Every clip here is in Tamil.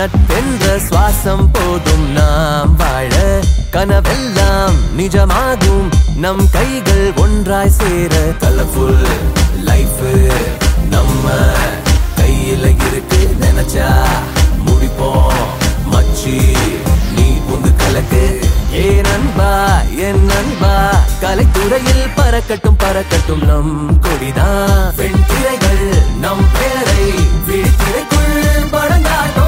நட்டென்ற சுவாசம் போதும் நாம் வாழ கனவெல்லாம் நிஜமாகும் நம் கைகள் ஒன்றாய் சேர கலர்ஃபுல் லைஃப் நம்ம கையில இருக்கு நினைச்சா முடிப்போம் மச்சி நீ புந்து கலக்கு ஏ நண்பா என் நண்பா கலைத்துறையில் பறக்கட்டும் பறக்கட்டும் நம் கொடிதான் வெண்திரைகள் நம் பேரை விழித்திரைக்குள் படங்காட்டும்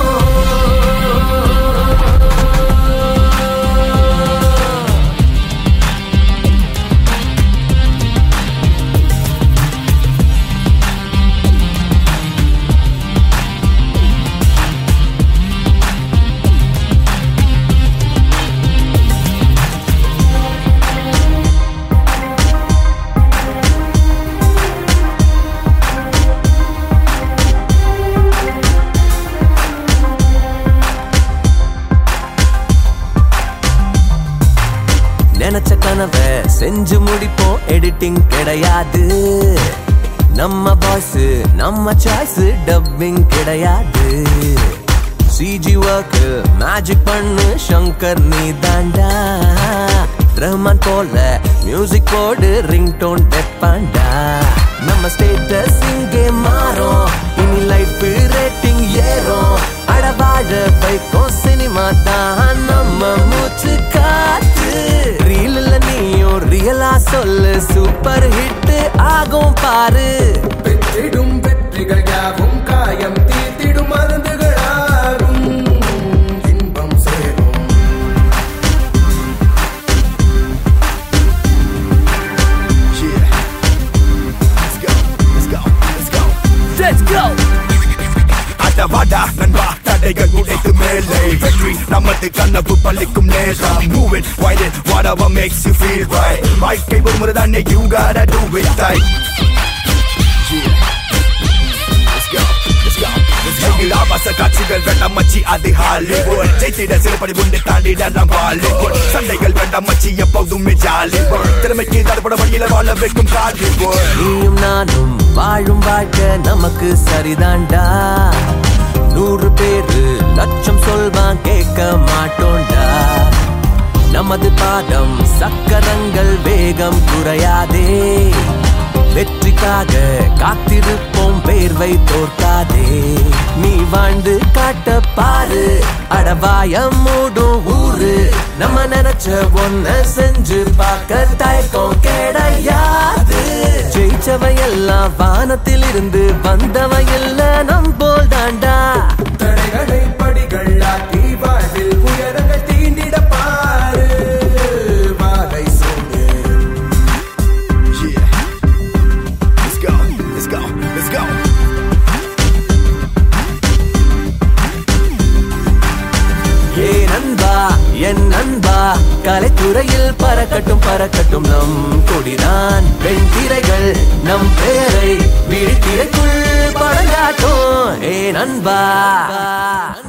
நினைச்ச கனவை செஞ்சு முடிப்போம் எடிட்டிங் கிடையாது நம்ம பாஸ் நம்ம சாய்ஸ் டப்பிங் கிடையாது சிஜி ஒர்க் மேஜிக் பண்ணு சங்கர் நீ தாண்டா ரஹ்மான் போல மியூசிக் போடு ரிங் டோன் டெப்பாண்டா நம்ம ஸ்டேட்டஸ் இங்கே மாறும் இனி லைஃப் ரேட்டிங் ஏறும் அடவாழ வைக்கும் சினிமா தான் நம்ம மூச்சு காத்து ரீல்ல நீயும் ரியலா சொல்லு சூப்பர் ஹிட் ஆகும் பாரு பெற்றிடும் வெற்றிகள் யாவும் காயம் தீர்த்திடும் மருந்துகளாகும் இன்பம் சேரும் Let's go அடவாடா நண்பா தடைகள் உடைத்து மேலே வெற்றி நமது கனவு பள்ளிக்கும் நேரம் move it wide it whatever makes you feel right வாழ்க்கை ஒரு முறை தானே you gotta do it right Yeah. Let's go, let's go, let's go. எங்கள் ஆபாச காட்சிகள் வேண்டாம் மச்சி அது ஹாலிவுட் ஜெயித்திட சிறுபடி உண்டு தாண்டிட நாம் பாலிவுட் சண்டைகள் வேண்டாம் மச்சி எப்போதுமே ஜாலிவுட் திறமைக்கு தடுப்பட வழியில வாழ வைக்கும் காலிவுட் நீயும் நானும் வாழும் வாழ்க்கை நமக்கு சரிதான்டா நூறு பேரு லட்சம் சொல்வான் கேட்க மாட்டோம்டா நமது பாதம் சக்கரங்கள் வேகம் குறையாதே வெற்றிக்காக காத்திருப்போம் வேர்வை தோற்காதே நீ வாழ்ந்து காட்ட பாரு அடவாயம் மூடும் ஊரு நம்ம நினைச்ச ஒன்ன செஞ்சு பார்க்க தயக்கம் கிடையாது ஜெயிச்சவன் எல்லாம் வானத்தில் இருந்து வந்தவன் எல்லாம் நம் போல் தாண்டா தடைகளை படிகள் ஆக்கி வாழ்வில் உயரங்கள் தீண்டிட பாரு வாகை சூடு Yeah. Let's go, let's go, let's go. ஏ நண்பா என் நண்பா கலைத்துறையில் பறக்கட்டும் பறக்கட்டும் நம் கொடிதான் வெண்திரைகள் நம் பெயரை விழித்திரைக்குள் படங்காட்டும் ஏ நண்பா